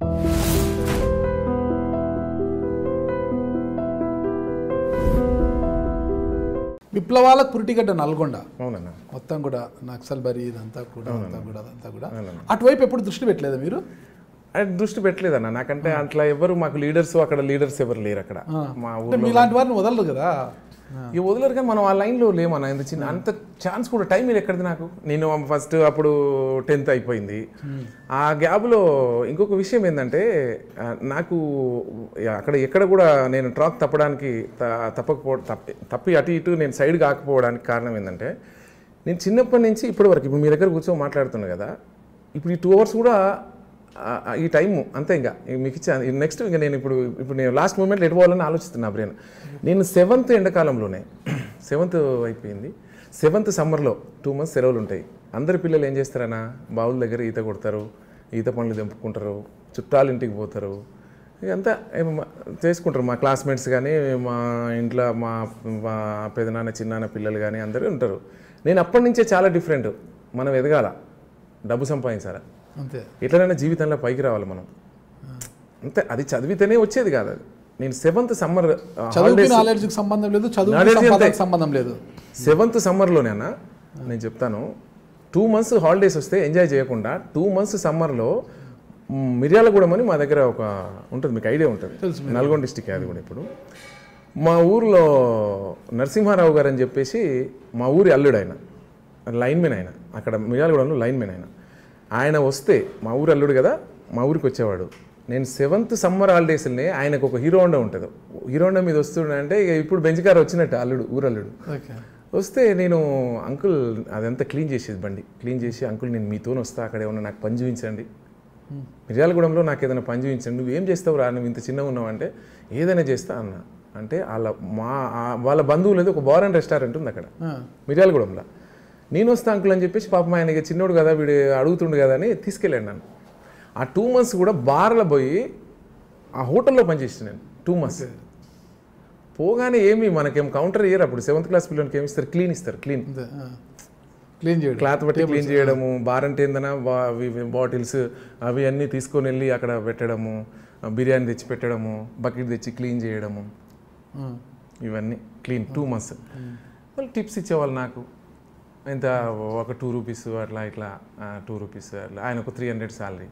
విప్లవాలకు పురిటిగడ్డ నల్గొండ అవునన్నా మొత్తం కూడా నక్సల్ బరి ఇదంతా కూడా అంతా కూడా అదంతా కూడా అవునన్నా. అటువైపు ఎప్పుడు దృష్టి పెట్టలేదా మీరు అది దృష్టి పెట్టలేదన్న నాకంటే అట్లా ఎవరు మాకు లీడర్స్ అక్కడ లీడర్స్ ఎవరు లేరు అక్కడ మా అంటే ఊర్లో మీలాంటి వారిని వదలరు కదా ఈ వదిలేరు కానీ మనం ఆ లైన్లో లేమన్నా ఇంత చిన్న అంత ఛాన్స్ కూడా టైం మీరు ఎక్కడిది నాకు నేను ఫస్ట్ అప్పుడు టెన్త్ అయిపోయింది ఆ గ్యాప్లో ఇంకొక విషయం ఏంటంటే ఆ, నాకు అక్కడ ఎక్కడ కూడా నేను ట్రాక్ తప్పడానికి త- తప్పకపో తప్పి తప్పి అటు ఇటు నేను సైడ్ కాకపోవడానికి కారణం ఏంటంటే నేను చిన్నప్పటి నుంచి ఇప్పటి వరకు ఇప్పుడు మీ దగ్గర కూర్చొని మాట్లాడుతున్నా కదా ఇప్పుడు ఈ టూ అవర్స్ కూడా ఆ, ఆ, ఈ టైం అంతే ఇంకా ఇక మీకు ఇచ్చా నెక్స్ట్ ఇంకా నేను ఇప్పుడు ఇప్పుడు నేను లాస్ట్ మూమెంట్లో ఎటు పోవాలని ఆలోచిస్తున్నా బ్రెయిన్ నేను సెవెంత్ ఎండాకాలంలోనే సెవెంత్ అయిపోయింది సెవెంత్ సమ్మర్లో టూ మంత్స్ సెలవులు ఉంటాయి అందరి పిల్లలు ఏం చేస్తారన్నా బావుల దగ్గర ఈత కొడతారు ఈత పనులు తెంపుకుంటారు చుట్టాలు ఇంటికి పోతారు ఇదంతా ఏమో మా- చేసుకుంటారు మా క్లాస్మేట్స్ కానీ మా ఇంట్లో మా మా పెదనాన్న చిన్నాన్న పిల్లలు కానీ అందరూ ఉంటారు నేను అప్పటి నుంచే చాలా డిఫరెంట్ మనం ఎదగాల డబ్బు సంపాదించాలా అంతే ఎట్లనైనా జీవితంలో పైకి రావాలి మనం అంతే అది చదివితేనే వచ్చేది కాదు అది నేను సెవెంత్ సమ్మర్ చదువుకి నాలెడ్జ్కి సంబంధం లేదు చదువు Knowledge సంపాదనకు సంబంధం లేదు సెవెంత్ సమ్మర్లోనే అన్న నేను చెప్తాను టూ మంత్స్ హాలిడేస్ వస్తే ఎంజాయ్ చేయకుండా టూ మంత్స్ సమ్మర్లో మిర్యాలగూడెం అని మా దగ్గర ఒక ఉంటుంది మీకు ఐడియా ఉంటుంది నల్గొండ డిస్టిక్ అది కూడా ఇప్పుడు మా ఊర్లో నరసింహారావు గారు అని చెప్పేసి మా ఊరి అల్లుడు ఆయన లైన్మెన్ ఆయన అక్కడ మిర్యాలగూడెంలో లైన్మెన్ ఆయన ఆయన వస్తే మా ఊరి అల్లుడు కదా మా ఊరికి వచ్చేవాడు నేను సెవెంత్ సమ్మర్ హాలిడేస్ని ఆయనకు ఒక హీరో హోండా ఉంటుంది హీరో హోండా మీద వస్తుండే ఇక ఇప్పుడు బెంచ్ కార్ వచ్చినట్టు అల్లుడు ఊరల్లుడు ఓకే వస్తే నేను అంకుల్ అదంతా క్లీన్ చేసేది బండి క్లీన్ చేసి అంకుల్ నేను మీతో వస్తా అక్కడ ఏమన్నా నాకు పని చూపించండి మిర్యాలగూడెంలో నాకు ఏదైనా పని చూపించండి నువ్వు ఏం చేస్తావు రా నువ్వు ఇంత చిన్నగా ఉన్నావు అంటే ఏదైనా చేస్తా అన్న అంటే వాళ్ళ మా ఆ- వాళ్ళ బంధువులది ఒక బార్ అండ్ రెస్టారెంట్ ఉంది అక్కడ మిర్యాలగూడెంలో నేను వస్తా అంకుల్ అని చెప్పేసి పాపం ఆయన ఇక చిన్నోడు కదా వీడు అడుగుతుండు కదా అని తీసుకెళ్ళాను నన్ను ఆ టూ మంత్స్ కూడా బార్లో పోయి ఆ హోటల్లో పనిచేసాను నేను టూ మంత్స్ పోగానే ఏమి మనకేం కౌంటర్ ఇయ్యరు అప్పుడు సెవెంత్ క్లాస్ పిల్లలకి ఏమి ఇస్తారు క్లీన్ ఇస్తారు క్లీన్ అంతే క్లీన్ చేయడం క్లాత్ బట్టి క్లీన్ చేయడము బార్ అంటే ఏందన్నా బా- అవి బాటిల్స్ అవి అన్నీ తీసుకొని వెళ్ళి అక్కడ పెట్టడము ఆ, బిర్యానీ తెచ్చి పెట్టడము బకెట్ తెచ్చి క్లీన్ చేయడము ఆ. ఇవన్నీ క్లీన్ టూ మంత్స్ వాళ్ళు టిప్స్ ఇచ్చేవాళ్ళు నాకు ఎంత ఒక టూ రూపీస్ అట్లా ఇట్లా టూ రూపీస్ అట్లా ఆయన ఒక త్రీ హండ్రెడ్ శాలరీ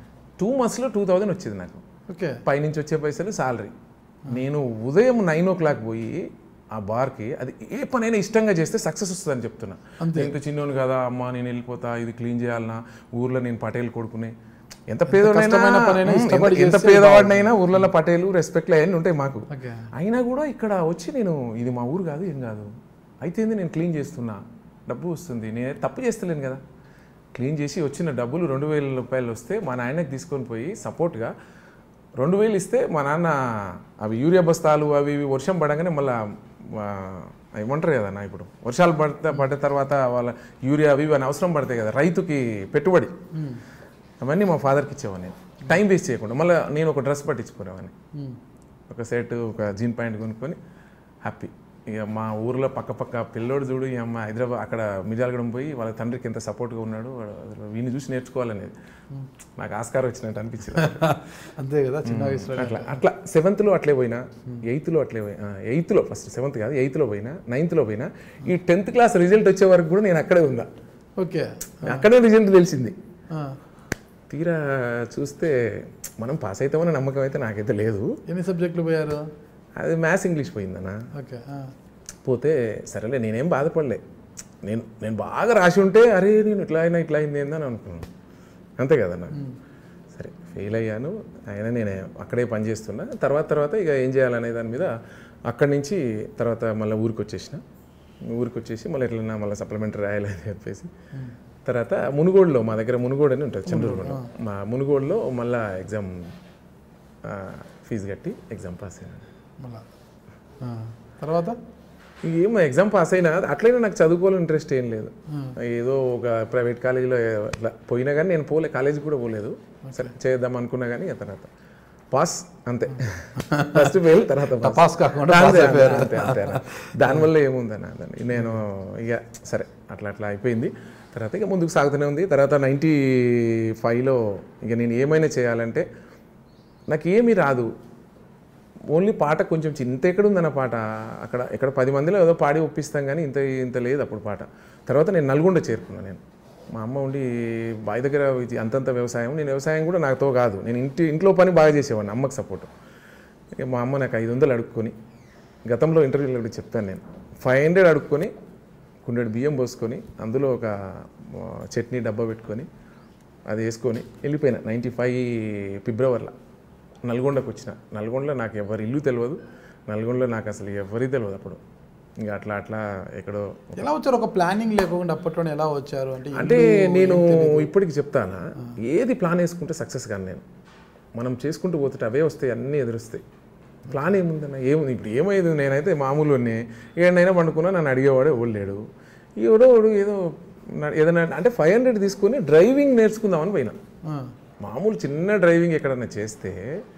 టూ మంత్స్లో టూ థౌజండ్ వచ్చేది నాకు ఓకే పైనుంచి వచ్చే పైసలు శాలరీ నేను ఉదయం నైన్ ఓ క్లాక్ పోయి ఆ బార్కి అది ఏ పనైనా ఇష్టంగా చేస్తే సక్సెస్ వస్తుందని చెప్తున్నా ఇంత చిన్నోను కదా అమ్మ నేను వెళ్ళిపోతా ఇది క్లీన్ చేయాలన్నా ఊర్లో నేను పటేల్ కొడుకునే ఎంత పేదవాడైనా కష్టమైన పనైనా ఉమ్, ఇష్టపడి ఎంత- ఎంత చేస్తే పేదవాడినైనా ఊర్లలో పటేలు రెస్పెక్ట్లు అవన్నీ ఉంటాయి మాకు ఓకే అయినా కూడా ఇక్కడ వచ్చి నేను ఇది మా ఊరు కాదు ఏం కాదు అయితే ఏంది నేను క్లీన్ చేస్తున్నా డబ్బు వస్తుంది నేను తప్పు చేస్తలేను కదా క్లీన్ చేసి వచ్చిన డబ్బులు రెండు వేల రూపాయలు వస్తే మా నాయనకి తీసుకొని పోయి సపోర్ట్గా రెండు వేలు ఇస్తే మా నాన్న అవి యూరియా బస్తాలు అవి ఇవి వర్షం పడగానే మళ్ళా ఆ, ఏమంటారు కదా నా ఇప్పుడు వర్షాలు పడితే పడ్డ తర్వాత వాళ్ళ యూరియా అవి ఇవి అని అవసరం పడతాయి కదా రైతుకి పెట్టుబడి అవన్నీ మా ఫాదర్కి ఇచ్చేవాడిని నేను టైం వేస్ట్ చేయకుండా మళ్ళీ నేను ఒక డ్రెస్ పట్టించుకునేవాడిని ఒక సెట్ ఒక జీన్ ప్యాంట్ కొనుక్కొని హ్యాపీ ఇక మా ఊర్లో పక్క పక్క పిల్లోడు చూడు ఈ అమ్మ హైదరాబాద్ అక్కడ మిర్యాలగూడెం పోయి వాళ్ళ తండ్రికి ఎంత సపోర్ట్గా ఉన్నాడు వాడు అసలు వీడిని చూసి నేర్చుకోవాలనేది నాకు ఆస్కారం వచ్చినట్టు అనిపించింది అంతే కదా చిన్న వయసులో అట్లా అట్లా సెవెంత్లో అట్లే పోయినా ఎయిత్లో అట్లే పోయినా ఎయిత్లో ఫస్ట్ సెవెంత్ కాదు ఎయిత్లో పోయినా నైన్త్లో పోయినా ఈ టెన్త్ క్లాస్ రిజల్ట్ వచ్చే వరకు కూడా నేను అక్కడే ఉందా ఓకే అక్కడే రిజల్ట్ తెలిసింది ఆ. తీరా చూస్తే మనం పాస్ అవుతామని నమ్మకం అయితే నాకైతే లేదు ఎన్ని సబ్జెక్టులు పోయారు అది మ్యాథ్స్ ఇంగ్లీష్ పోయిందన్న ఓకే ఆ. పోతే సరేలే నేనేం బాధపడలే నేను నేను బాగా రాసి ఉంటే అరే నేను ఇట్లా అయినా ఇట్లా అయింది ఏందని అనుకున్నాను అంతే కదన్న సరే ఫెయిల్ అయ్యాను అయినా నేను అక్కడే పని చేస్తున్నా తర్వాత తర్వాత ఇక ఏం చేయాలనే దాని మీద అక్కడి నుంచి తర్వాత మళ్ళీ ఊరికి వచ్చేసిన ఊరికి వచ్చేసి మళ్ళీ ఎట్లన్నా మళ్ళీ సప్లిమెంటరీ రాయాలని చెప్పేసి తర్వాత మునుగోడులో మా దగ్గర మునుగోడు అని ఉంటుంది చంద్రగూడలో మా మునుగోడులో మళ్ళీ ఎగ్జామ్ ఫీజు కట్టి ఎగ్జామ్ పాస్ అయినాను మళ్ళా ఆ. తర్వాత ఏమో ఎగ్జామ్ పాస్ అయినా అట్లయినా నాకు చదువుకోవాలని ఇంట్రెస్ట్ ఏం లేదు ఏదో ఒక ప్రైవేట్ కాలేజీలో అట్లా పోయినా కానీ నేను పోలే కాలేజీకి కూడా పోలేదు సరే చేద్దాం అనుకున్నా కానీ ఆ తర్వాత పాస్ అంతే ఫస్ట్ ఫెయిల్ తర్వాత pass. పాస్ కాకుండా అంతే, పాస్ అయిపోయారు అంతే, అంతే, అంతే. దానివల్ల ఏముందన్న దాన్ని నేను ఇక సరే అట్లా అట్లా అయిపోయింది తర్వాత ఇక ముందుకు సాగుతూనే ఉంది తర్వాత నైంటీ ఫైవ్లో ఇక నేను ఏమైనా చేయాలంటే నాకు ఏమీ రాదు ఓన్లీ పాట కొంచెం చి- ఇంత ఎక్కడ ఉందన్న పాట అక్కడ ఇక్కడ పది మందిలో ఏదో పాడి ఒప్పిస్తాం కానీ ఇంత ఇంత లేదు అప్పుడు పాట తర్వాత నేను నల్గొండ చేరుకున్నాను నేను మా అమ్మ ఉండి బావి దగ్గర ఇది అంతంత వ్యవసాయం నేను వ్యవసాయం కూడా నాతో కాదు నేను ఇంటి ఇంట్లో పని బాగా చేసేవాడిని అమ్మకి సపోర్ట్ ఇక మా అమ్మ నాకు ఐదు వందలు అడుక్కొని గతంలో ఇంటర్వ్యూలో కూడా చెప్పాను నేను ఫైవ్ హండ్రెడ్ అడుక్కొని కుండెడు బియ్యం పోసుకొని అందులో ఒక ఆ, చట్నీ డబ్బా పెట్టుకొని అది వేసుకొని వెళ్ళిపోయినా నైంటీ ఫైవ్ ఫిబ్రవరిలో నల్గొండకు వచ్చిన నల్గొండలో నాకు ఎవరి ఇల్లు తెలియదు నల్గొండలో నాకు అసలు ఎవరి తెలియదు అప్పుడు ఇంకా అట్లా అట్లా ఎక్కడో ఎలా వచ్చారు ఒక ప్లానింగ్ లేకుండా అప్పట్లోనే ఎలా వచ్చారు అంటే అంటే నేను ఇప్పటికి చెప్తానా ఏది ప్లాన్ వేసుకుంటే సక్సెస్ కానీ నేను మనం చేసుకుంటూ పోతుంటే అవే వస్తాయి అన్నీ ఎదురుస్తాయి ప్లాన్ ఏముందన్న ఏముంది ఇప్పుడు ఏమైంది నేనైతే మామూలుగానే ఏడైనా పండుకున్నా నన్ను అడిగేవాడే ఎవడు లేడు ఎవడో వాడు ఏదో నా- ఏదైనా అంటే ఫైవ్ హండ్రెడ్ తీసుకొని డ్రైవింగ్ నేర్చుకుందామని పోయినా ఆ, మామూలు చిన్న డ్రైవింగ్ ఎక్కడన్నా చేస్తే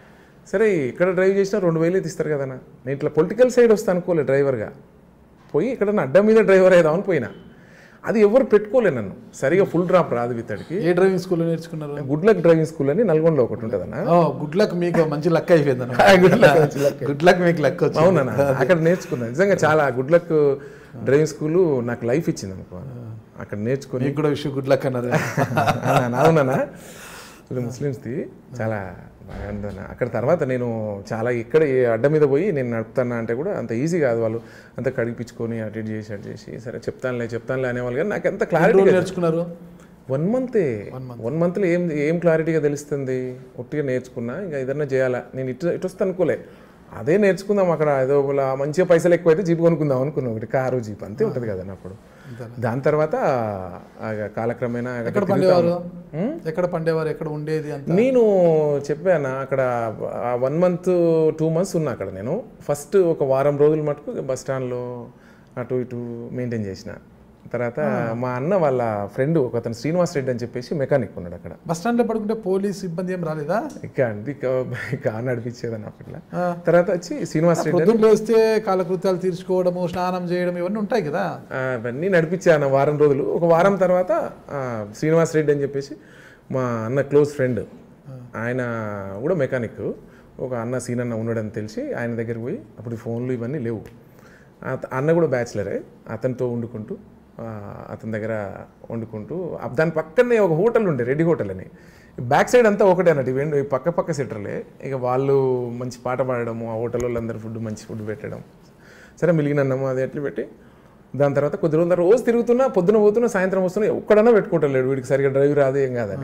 సరే ఇక్కడ డ్రైవ్ చేసినా రెండు వేలు తీస్తారు కదన్నా నేను ఇట్లా పొలిటికల్ సైడ్ వస్తా అనుకోలే డ్రైవర్గా పోయి ఎక్కడన్నా అడ్డం మీద డ్రైవర్ అయిదామని పోయినా అది ఎవరు పెట్టుకోలే నన్ను సరిగా ఫుల్ డ్రాప్ రాదు విత్తడికి ఏ డ్రైవింగ్ స్కూల్లో నేర్చుకున్నారు గుడ్ లక్ డ్రైవింగ్ స్కూల్ అని నల్గొండలో ఒకటి ఉంటుందన్న ఓ గుడ్ లక్ మీకు మంచి లక్ అయిపోయింది గుడ్ లక్ మంచి luck. గుడ్ లక్ మీకు లక్ వచ్చింది అవునన్నా అక్కడ నేర్చుకున్నాను నిజంగా చాలా గుడ్ లక్ డ్రైవింగ్ స్కూల్ నాకు లైఫ్ ఇచ్చింది అనుకో అక్కడ నేర్చుకొని మీకు కూడా విషయం గుడ్ లక్ అన్నారు అవునా? అవునన్నా ఇప్పుడు ముస్లిమ్స్ది చాలా బాగా ఉందన్న అక్కడ తర్వాత నేను చాలా ఇక్కడ ఈ అడ్డ మీద పోయి నేను నడుపుతానా అంటే కూడా అంత ఈజీ కాదు వాళ్ళు అంత కడిపించుకొని అటు ఇటు చేసి అటు చేసి సరే చెప్తానులే చెప్తానులే అనేవాళ్ళు కానీ నాకు ఎంత క్లారిటీ రోజులు నేర్చుకున్నారు వన్ మంతే వన్ మంత్లో ఏం ఏం క్లారిటీగా తెలుస్తుంది ఒట్టిగా నేర్చుకున్నా ఇంకా ఏదన్నా చేయాలా నేను ఇటు ఇటు వస్తా అనుకోలే అదే నేర్చుకుందాం అక్కడ ఏదో ఒకలా మంచిగా పైసలు ఎక్కువైతే జీప్ కొనుక్కుందాం అనుకున్నాం ఒకటి కారు జీప్ అంతే ఉంటుంది కదా అప్పుడు దాని తర్వాత ఆ కాలక్రమేణా ఎక్కడ పండేవారు ఎక్కడ పండేవారు ఎక్కడ ఉండేది అంత నేను చెప్పాను అక్కడ వన్ మంత్ టూ మంత్స్ ఉన్నా అక్కడ నేను ఫస్ట్ ఒక వారం రోజులు మటుకు బస్ స్టాండ్లో అటు ఇటు మెయింటైన్ చేసిన తర్వాత మా అన్న వాళ్ళ ఫ్రెండ్ ఒక అతను శ్రీనివాస్ రెడ్డి అని చెప్పేసి మెకానిక్ ఉన్నాడు అక్కడ బస్ స్టాండ్ లో పడుకుంటే పోలీస్ ఇబ్బంది ఏం రాలేదా ఇక అంది కార్ నడిపించేదని అప్పట్లో తర్వాత వచ్చి శ్రీనివాస్ రెడ్డి పొద్దున్న లేస్తే కాలకృత్యాలు తీర్చుకోవడము స్నానం చేయడం ఇవన్నీ ఉంటాయి కదా ఆ, అవన్నీ నడిపించాను వారం రోజులు ఒక వారం తర్వాత ఆ, శ్రీనివాస్ రెడ్డి అని చెప్పేసి మా అన్న క్లోజ్ ఫ్రెండ్ ఆయన కూడా మెకానిక్ ఒక అన్న సీన్ అన్న ఉన్నాడని తెలిసి ఆయన దగ్గరికి పోయి అప్పుడు ఈ ఫోన్లు ఇవన్నీ లేవు అత- అన్న కూడా బ్యాచిలరే అతనితో వండుకుంటూ ఆ, అతని దగ్గర వండుకుంటూ అప్- దాని పక్కనే ఒక హోటల్ ఉండే రెడ్డి హోటల్ అని బ్యాక్ సైడ్ అంతా ఒకటే అన్నట్టు ఇవి రెండు పక్క పక్క సెటర్లే ఇక వాళ్ళు మంచి పాట పాడడము ఆ హోటల్ వాళ్ళందరూ ఫుడ్ మంచి ఫుడ్ పెట్టడం సరే మిలిగిన అన్నము అది ఎట్లా పెట్టి దాని తర్వాత కొద్ది రోజుల తర్వాత రోజు తిరుగుతున్నా పొద్దున పోతున్నా సాయంత్రం వస్తున్నా ఒక్కడన్నా పెట్టుకోవటం లేడు వీడికి సరిగా డ్రైవ్ రాదు ఏం కాదని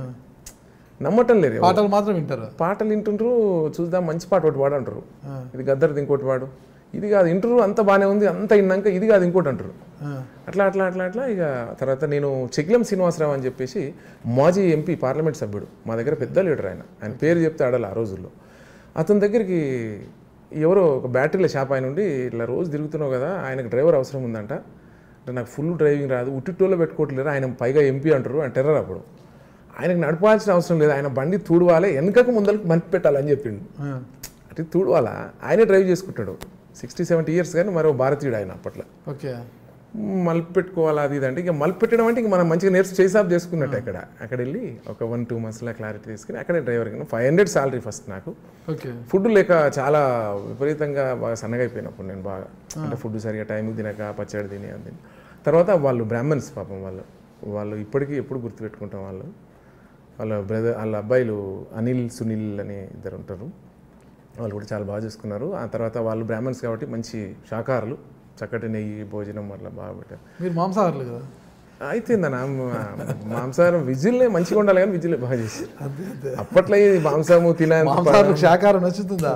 నమ్మటం లేరు ఎవరు. పాటలు మాత్రం వింటారు పాటలు వింటుండ్రు చూద్దాం మంచి పాట ఒకటి పాడు అంటారు ఇది గద్దరిది ఇంకోటి పాడు ఇది కాదు ఇంటరు అంత బాగానే ఉంది అంత విన్నాక ఇది కాదు ఇంకోటి అంటారు ఆ, అట్లా అట్లా అట్లా అట్లా ఇక తర్వాత నేను చెక్లం శ్రీనివాసరావు అని చెప్పేసి మాజీ ఎంపీ పార్లమెంట్ సభ్యుడు మా దగ్గర పెద్ద లీడర్ ఆయన ఆయన పేరు చెప్తే ఆడాలి ఆ రోజుల్లో అతని దగ్గరికి ఎవరో ఒక బ్యాటరీల షాప్ ఆయన ఉండి ఇట్లా రోజు తిరుగుతున్నావు కదా ఆయనకు డ్రైవర్ అవసరం ఉందంట అంటే నాకు ఫుల్ డ్రైవింగ్ రాదు ఉట్టిటోలో పెట్టుకోవట్లేరు ఆయన పైగా ఎంపీ అంటారు ఆయన టెర్రర్ అప్పుడు ఆయనకు నడపాల్సిన అవసరం లేదు ఆయన బండి తూడవాలి వెనకకు ముందరకు మనిపి పెట్టాలని చెప్పిండు ఆ, అంటే తూడవాలా ఆయనే డ్రైవ్ చేసుకుంటాడు సిక్స్టీ సెవెంటీ ఇయర్స్ కానీ మరో భారతీయుడు ఆయన అప్పట్లో ఓకే మలుపు పెట్టుకోవాలి అది ఇది అంటే ఇక మలుపు పెట్టడం అంటే ఇంక మనం మంచిగా నేర్చు చేసాబ్ చేసుకున్నట్టు అక్కడ అక్కడ వెళ్ళి ఒక వన్ టూ మంత్స్లో క్లారిటీ తీసుకుని అక్కడే driver five hundred salary first నాకు ఓకే ఫుడ్ లేక చాలా విపరీతంగా బాగా సన్నగా అయిపోయినప్పుడు నేను బాగా అంటే ఫుడ్ సరిగా టైంకి తినక పచ్చడి తిని అది తిని. తర్వాత వాళ్ళు బ్రాహ్మణ్స్ పాపం వాళ్ళు వాళ్ళు ఇప్పటికీ ఎప్పుడు గుర్తుపెట్టుకుంటాం వాళ్ళు వాళ్ళ బ్రదర్ వాళ్ళ అబ్బాయిలు అనిల్ సునీల్ అని ఇద్దరు ఉంటారు వాళ్ళు కూడా చాలా బాగా చూసుకున్నారు ఆ తర్వాత వాళ్ళు బ్రాహ్మణ్స్ కాబట్టి మంచి శాకాహారులు చక్కటి నెయ్యి భోజనం అట్లా బాగా పెట్టారు మీరు మాంసాహారులు కదా అయితేందన్న మాంసాహారం విజిల్లే మంచిగా ఉండాలి కానీ విజిల్లే బాగా చేసి అదే అదే అప్పట్లో ఈ మాంసము తిన మాంసాహారులకు శాకాహారం నచ్చుతుందా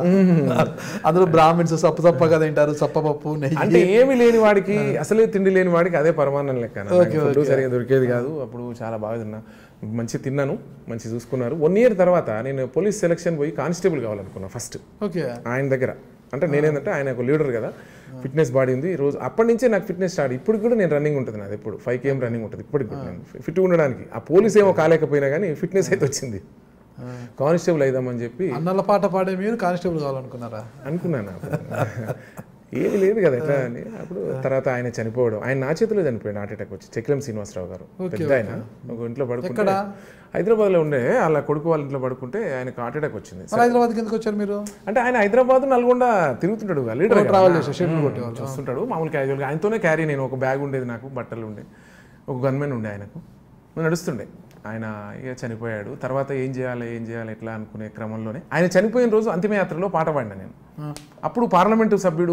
అందులో బ్రాహ్మిన్స్ సప్ప సప్పగా తింటారు సప్పపప్పు నెయ్యి అంటే ఏమి లేని వాడికి అసలే తిండి లేని వాడికి అదే పరమాన్నం లెక్క ఫుడ్ సరిగా దొరికేది కాదు అప్పుడు చాలా బాగా తిన్నా మంచి తిన్నాను మంచి చూసుకున్నారు వన్ ఇయర్ తర్వాత నేను పోలీస్ సెలక్షన్ పోయి కానిస్టేబుల్ కావాలనుకున్నా ఫస్ట్ ఓకే ఆయన దగ్గర అంటే నేనేంటంటే ఆయన ఒక లీడర్ కదా ఫిట్నెస్ బాడీ ఉంది ఈ రోజు అప్పటి నుంచే నాకు ఫిట్నెస్ స్టార్ట్ ఇప్పుడు కూడా నేను రన్నింగ్ ఉంటుంది నాది ఎప్పుడు ఫైవ్ కేఎం రన్నింగ్ ఉంటుంది ఇప్పటికి కూడా నేను ఫిట్ ఉండడానికి ఆ పోలీస్ ఏమో కాలేకపోయినా కానీ ఫిట్నెస్ అయితే వచ్చింది కానిస్టేబుల్ అయిదామని చెప్పి అన్నల పాట పాడే మీరు కానిస్టేబుల్ కావాలనుకున్నారా అనుకున్నాను అప్పుడు. ఏమీ లేదు కదా ఎట్లా అని అప్పుడు తర్వాత ఆయన చనిపోవడం ఆయన నా చేతిలో చనిపోయాడు హార్ట్ అటాక్ వచ్చి చక్రం శ్రీనివాసరావు గారు పెద్ద ఆయన ఒక ఇంట్లో పడుకుంటే ఎక్కడ? హైదరాబాద్లో ఉండే వాళ్ళ కొడుకు వాళ్ళ ఇంట్లో పడుకుంటే ఆయనకు హార్ట్ అటాక్ వచ్చింది మరి హైదరాబాద్కి ఎందుకు వచ్చారు మీరు అంటే ఆయన హైదరాబాద్ నల్గొండ తిరుగుతుంటాడు లీడర్ ట్రావెల్ చేసే షెడ్యూల్ కొట్టేవాళ్ళు చూస్తుంటాడు మామూలు క్యాజువల్గా ఆయనతోనే క్యారీ నేను ఒక బ్యాగ్ ఉండేది నాకు బట్టలు ఉండే ఒక గన్మెన్ ఉండే ఆయనకు నడుస్తుండే ఆయన ఇక చనిపోయాడు తర్వాత ఏం చేయాలి ఏం చేయాలి ఎట్లా అనుకునే క్రమంలోనే ఆయన చనిపోయిన రోజు అంతిమయాత్రలో పాట పాడినా నేను అప్పుడు పార్లమెంటు సభ్యుడు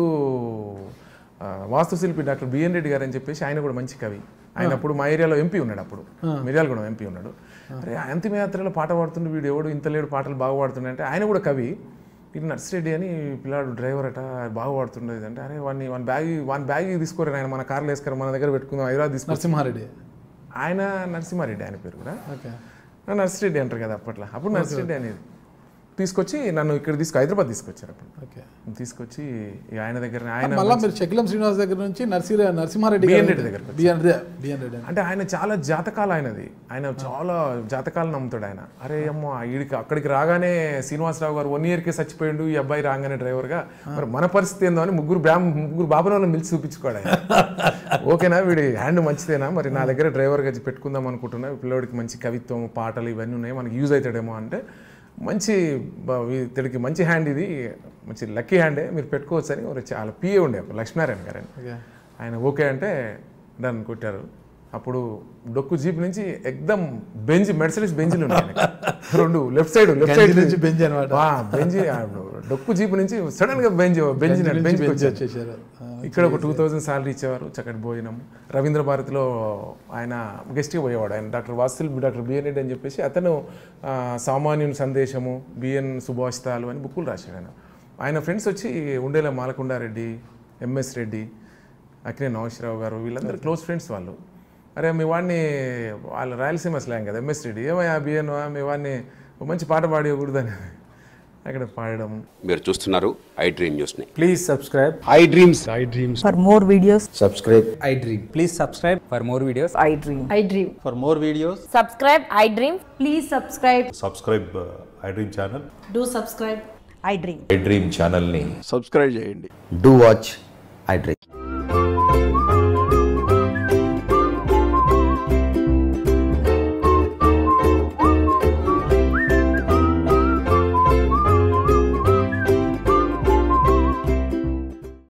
ఆ, వాస్తుశిల్పి డాక్టర్ బిఎన్ రెడ్డి గారు అని చెప్పేసి ఆయన కూడా మంచి కవి ఆయన అప్పుడు మా ఏరియాలో ఎంపీ ఉన్నాడు అప్పుడు మిర్యాలగూడెం ఎంపీ ఉన్నాడు అరే అంతిమయాత్రలో పాట పాడుతుండే వీడు ఎవడు ఇంత లేడు పాటలు బాగా పాడుతుండే అంటే ఆయన కూడా కవి ఇది నర్సిరెడ్డి అని పిల్లాడు డ్రైవర్ అట బాగా పాడుతుండేది అంటే అరే వాడిని వన్ బ్యాగ్ వన్ బ్యాగ్ తీసుకోరు ఆయన మన కార్లో వేసుకొని మన దగ్గర పెట్టుకుందాం హైదరాబాద్ తీసుకు నరసింహారెడ్డి ఆయన నరసింహారెడ్డి ఆయన పేరు కూడా ఓకే ఆ, నర్సిరెడ్డి అంటారు కదా అప్పట్లో అప్పుడు నర్సిరెడ్డి అనేది తీసుకొచ్చి నన్ను ఇక్కడ తీసుకు హైదరాబాద్ తీసుకొచ్చారు అప్పుడు ఓకే తీసుకొచ్చి ఇక ఆయన దగ్గర ఆయన మళ్ళీ మీరు చెక్లం శ్రీనివాస్ దగ్గర నుంచి నర్సీ నరసింహారెడ్డి బిఎన్ రెడ్డి దగ్గరకు బిఎన్ బిఎన్ రెడ్డి అంటే ఆయన చాలా జాతకాలు ఆయనది ఆయన చాలా జాతకాలు నమ్ముతాడు ఆయన అరే అమ్మో ఈడికి అక్కడికి రాగానే శ్రీనివాసరావు గారు వన్ ఇయర్కే చచ్చిపోయిండు ఈ అబ్బాయి రాగానే డ్రైవర్గా మరి మన పరిస్థితి ఏందో అని ముగ్గురు బ్రా ముగ్గురు బాబులను పిలిచి చూపించుకోడు ఆయన ఓకేనా వీడి హ్యాండ్ మంచిదేనా మరి నా దగ్గర డ్రైవర్గా పెట్టుకుందాం అనుకుంటున్నా ఈ పిల్లోడికి మంచి కవిత్వం పాటలు ఇవన్నీ ఉన్నాయి మనకి యూజ్ అవుతాడేమో అంటే మంచి బ- ఇతడికి మంచి హ్యాండ్ ఇది మంచి లక్కీ హ్యాండే మీరు పెట్టుకోవచ్చు అని ఒక చాలా పిఏ ఉండే ఒక లక్ష్మీనారాయణ గారు అని ఓకే ఆయన ఓకే అంటే డన్ కొట్టారు అప్పుడు డొక్కు జీప్ నుంచి ఎక్దమ్ బెంజ్ మెర్సరీస్ బెంజ్లు ఉన్నాయి ఆయనకి. రెండు లెఫ్ట్ సైడ్ లెఫ్ట్ సైడ్ గంజి నుంచి బెంజ్ అనమాట బెంజ్ డొక్కు జీప్ నుంచి సడన్ గా బెంజ్ బెంజ్ బెంజ్ బెంజ్ వచ్చారు వచ్చేసారు ఆ, ఇక్కడ ఒక టూ థౌజండ్ సాలరీ ఇచ్చేవారు చక్కటి భోజనం రవీంద్ర భారతిలో ఆయన గెస్ట్గా పోయేవాడు ఆయన డాక్టర్ వాసుల్ డాక్టర్ బిఎన్ రెడ్డి అని చెప్పేసి అతను ఆ, సామాన్యుని సందేశము బిఎన్ సుభాషితాలు అని బుక్కులు రాశాడు ఆయన ఆయన ఫ్రెండ్స్ వచ్చి ఉండేలా మాలకొండారెడ్డి ఎంఎస్ రెడ్డి అక్కినే నాగేశ్వరరావు గారు వీళ్ళందరూ క్లోజ్ ఫ్రెండ్స్ వాళ్ళు అరే మీ వాడిని వాళ్ళు రాయలసీమ స్లాంగ్ కదా ఎంఎస్ రెడ్డి ఏమయ్యా బిఎన్ మీ వాడిని ఒక మంచి పాట పాడకూడదని అక్కడ పాడడం మీరు చూస్తున్నారు ఐ డ్రీమ్ న్యూస్ని Please subscribe. I dreams For more videos, Subscribe. I dream. Please subscribe for more videos. I dream. I dream. For more videos, Subscribe, I dream. Please subscribe. Subscribe I dream channel Do subscribe. I dream. I dream ఛానల్ని subscribe చేయండి Do watch I dream.